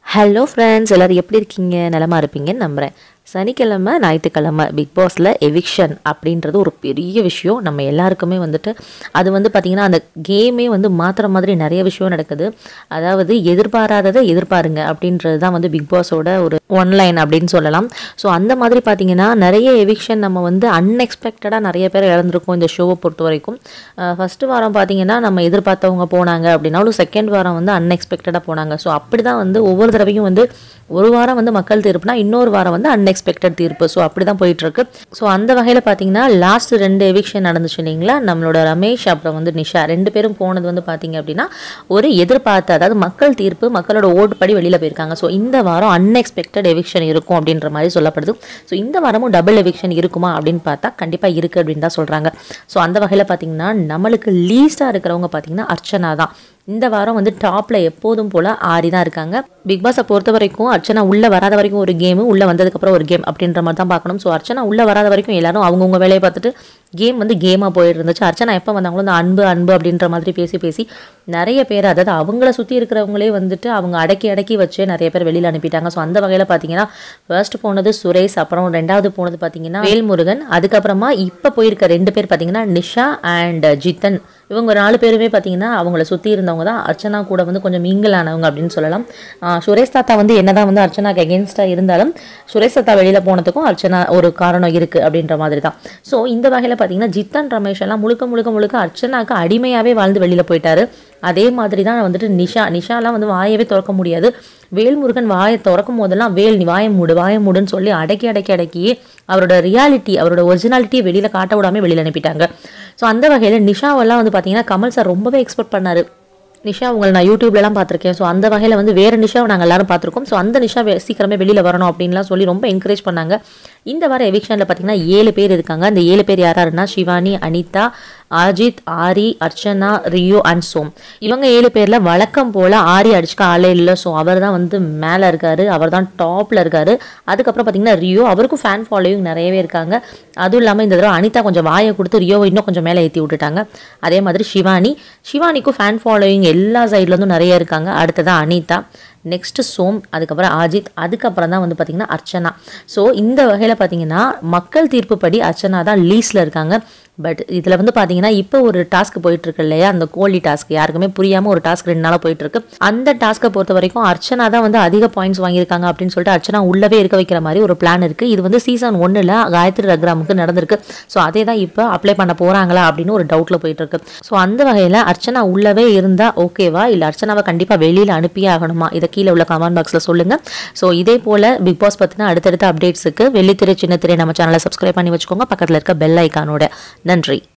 hello friends எல்லோரும் எப்படி இருக்கீங்க நலமா இருப்பீங்கன்னு நம்புகிறேன் சனிக்கிழமை ஞாயிற்றுக்கிழமை பிக் பாஸில் எவிக்ஷன் அப்படின்றது ஒரு பெரிய விஷயம் நம்ம எல்லாருக்குமே வந்துட்டு அது வந்து பார்த்திங்கன்னா அந்த கேமே வந்து மாற்றுற மாதிரி நிறைய விஷயம் நடக்குது அதாவது எதிர்பாராததை எதிர்பாருங்க அப்படின்றது தான் வந்து பிக் பாஸோட ஒரு ஒன்லைன் அப்படின்னு சொல்லலாம் ஸோ அந்த மாதிரி பார்த்திங்கன்னா நிறைய எவிக்ஷன் நம்ம வந்து அன்எக்ஸ்பெக்டடாக நிறைய பேர் இழந்திருக்கோம் இந்த ஷோவை பொறுத்த வரைக்கும் ஃபஸ்ட்டு வாரம் பார்த்திங்கன்னா நம்ம எதிர்பார்த்தவங்க போனாங்க அப்படின்னாலும் செகண்ட் வாரம் வந்து அன்எக்ஸ்பெக்டடாக போனாங்க ஸோ அப்படி தான் வந்து ஒவ்வொரு தடவையும் வந்து ஒரு வாரம் வந்து மக்கள் தீர்ப்புனா இன்னொரு வாரம் வந்து அன்எக்ஸ்பெக்டட் தீர்ப்பு ஸோ அப்படி தான் போயிட்டுருக்கு ஸோ அந்த வகையில் பார்த்தீங்கன்னா லாஸ்ட் ரெண்டு எவிக்ஷன் நடந்துச்சு இல்லைங்களா நம்மளோட ரமேஷ் அப்புறம் வந்து நிஷா ரெண்டு பேரும் போனது வந்து பார்த்தீங்க அப்படின்னா ஒரு எதிர்பார்த்த அதாவது மக்கள் தீர்ப்பு மக்களோட ஓட்டு படி வெளியில் போயிருக்காங்க ஸோ இந்த வாரம் அன்எக்ஸ்பெக்டட் எவிக்ஷன் இருக்கும் அப்படின்ற மாதிரி சொல்லப்படுது ஸோ இந்த வாரமும் டபுள் எவிக்ஷன் இருக்குமா அப்படின்னு பார்த்தா கண்டிப்பாக இருக்குது அப்படின்னு தான் சொல்கிறாங்க ஸோ அந்த வகையில் பார்த்தீங்கன்னா நம்மளுக்கு லீஸ்ட்டாக இருக்கிறவங்க பார்த்தீங்கன்னா அர்ச்சனா தான் இந்த வாரம் வந்து டாப்பில் எப்போதும் போல் ஆரி தான் இருக்காங்க பிக் பாஸை பொறுத்த வரைக்கும் அர்ச்சனா உள்ளே வராத வரைக்கும் ஒரு கேமு உள்ளே வந்ததுக்கப்புறம் ஒரு கேம் அப்படின்ற மாதிரி தான் பார்க்கணும் ஸோ அர்ச்சனா உள்ளே வராத வரைக்கும் எல்லாரும் அவங்கவுங்க வேலையை பார்த்துட்டு கேம் வந்து கேமாக போயிட்டு இருந்துச்சு அர்ச்சனா எப்போ வந்தாங்களோ அந்த அன்பு அன்பு அப்படின்ற மாதிரி பேசி பேசி நிறைய பேர் அதாவது அவங்கள சுற்றி இருக்கிறவங்களே வந்துட்டு அவங்க அடக்கி அடக்கி வச்சு நிறைய பேர் வெளியில் அனுப்பிட்டாங்க ஸோ அந்த வகையில் பார்த்தீங்கன்னா ஃபர்ஸ்ட் போனது சுரேஷ் அப்புறம் ரெண்டாவது போனது பார்த்தீங்கன்னா வேல்முருகன் அதுக்கப்புறமா இப்போ போயிருக்க ரெண்டு பேர் பார்த்தீங்கன்னா நிஷா அண்ட் ஜித்தன் இவங்க நாலு பேருமே பார்த்தீங்கன்னா அவங்கள சுற்றி இருந்தவங்க தான் அர்ச்சனா கூட வந்து கொஞ்சம் மிங்கிள் ஆனவங்க அப்படின்னு சொல்லலாம் ஆஹ் சுரேஷ் தாத்தா வந்து என்னதான் வந்து அர்ச்சனாக்கு எகென்ஸ்டாக இருந்தாலும் சுரேஷ் தாத்தா வெளியில் போனதுக்கும் அர்ச்சனா ஒரு காரணம் இருக்குது அப்படின்ற மாதிரி தான் ஸோ இந்த வகையில் பார்த்தீங்கன்னா ஜித்தன் ரமேஷ் எல்லாம் முழுக்க முழுக்க முழுக்க அர்ச்சனாக்கு அடிமையாகவே வாழ்ந்து வெளியில் போயிட்டாரு அதே மாதிரி தான் வந்துட்டு நிஷா நிஷாலாம் வந்து வாயவே திறக்க முடியாது வேல்முருகன் வாயை திறக்கும் போதெல்லாம் வேல் நீ வாயை மூடு வாயை மூடுன்னு சொல்லி அடக்கி அடக்கி அடக்கி அவரோட ரியாலிட்டி அவரோட ஒரிஜினாலிட்டியை வெளியில் காட்ட விடாமல் வெளியில் அனுப்பிட்டாங்க ஸோ அந்த வகையில் நிஷாவெல்லாம் வந்து பார்த்தீங்கன்னா கமல் சார் ரொம்பவே எக்ஸ்பெக்ட் பண்ணாரு நிஷா உங்களை நான் யூடியூப்லலாம் பார்த்துருக்கேன் ஸோ அந்த வகையில் வந்து வேறு நிஷாவை நாங்கள் எல்லாரும் பார்த்துருக்கோம் ஸோ அந்த நிஷா வெ- சீக்கிரமே வெளியில் வரணும் அப்படின்லாம் சொல்லி ரொம்ப என்கரேஜ் பண்ணாங்க இந்த வார எவிக்ஷனில் பார்த்தீங்கன்னா ஏழு பேர் இருக்காங்க அந்த ஏழு பேர் யார் யாருன்னா சிவானி அனிதா அஜித் ஆரி அர்ச்சனா ரியோ அண்ட் சோம் இவங்க ஏழு பேரில் வழக்கம் போல் ஆரி அடிச்சுக்க ஆளே இல்லை ஸோ அவர் தான் வந்து மேலே இருக்காரு அவர் தான் டாப்பில் இருக்காரு அதுக்கப்புறம் பார்த்தீங்கன்னா ரியோ அவருக்கும் ஃபேன் ஃபாலோயிங் நிறையவே இருக்காங்க அதுவும் இல்லாமல் இந்த தடவை அனிதா கொஞ்சம் வாயை கொடுத்து ரியோவை இன்னும் கொஞ்சம் மேலே ஏற்றி விட்டுட்டாங்க அதே மாதிரி சிவானி சிவானிக்கும் ஃபேன் ஃபாலோயிங் எல்லா சைட்லேருந்தும் நிறைய இருக்காங்க அடுத்ததான் அனிதா நெக்ஸ்ட் சோம் அதுக்கப்புறம் அஜித் அதுக்கப்புறம் தான் வந்து பார்த்தீங்கன்னா அர்ச்சனா ஸோ இந்த வகையில் பார்த்தீங்கன்னா மக்கள் தீர்ப்புப்படி அர்ச்சனா தான் லீஸில் இருக்காங்க பட் இதில் வந்து பார்த்தீங்கன்னா இப்போ ஒரு டாஸ்க் போயிட்டு இருக்கு இல்லையா அந்த கோழி டாஸ்க் யாருக்குமே புரியாமல் ஒரு டாஸ்க் ரெண்டு நாளாக போயிட்டு இருக்கு அந்த டாஸ்க்கை பொறுத்த வரைக்கும் அர்ச்சனா தான் வந்து அதிக பாயிண்ட்ஸ் வாங்கியிருக்காங்க அப்படின்னு சொல்லிட்டு அர்ச்சனா உள்ளவே இருக்க வைக்கிற மாதிரி ஒரு பிளான் இருக்கு இது வந்து சீசன் ஒன்றில் காயத்ரி ரக்ராமுக்கு நடந்திருக்கு ஸோ அதே தான் இப்போ அப்ளை பண்ண போறாங்களா அப்படின்னு ஒரு டவுட்ல போயிட்டு இருக்கு ஸோ அந்த வகையில் அர்ச்சனா உள்ளவே இருந்தா ஓகேவா இல்லை அர்ச்சனாவை கண்டிப்பாக வெளியில் அனுப்பியே ஆகணுமா இதை கீழே உள்ள கமெண்ட் பாக்ஸில் சொல்லுங்க ஸோ இதே போல பிக் பாஸ் பற்றின அடுத்தடுத்த அப்டேட்ஸுக்கு வெள்ளித்திரை சின்னத்திரை நம்ம சேனலை சப்ஸ்கிரைப் பண்ணி வச்சுக்கோங்க பக்கத்தில் இருக்க பெல் ஐக்கானோட நன்றி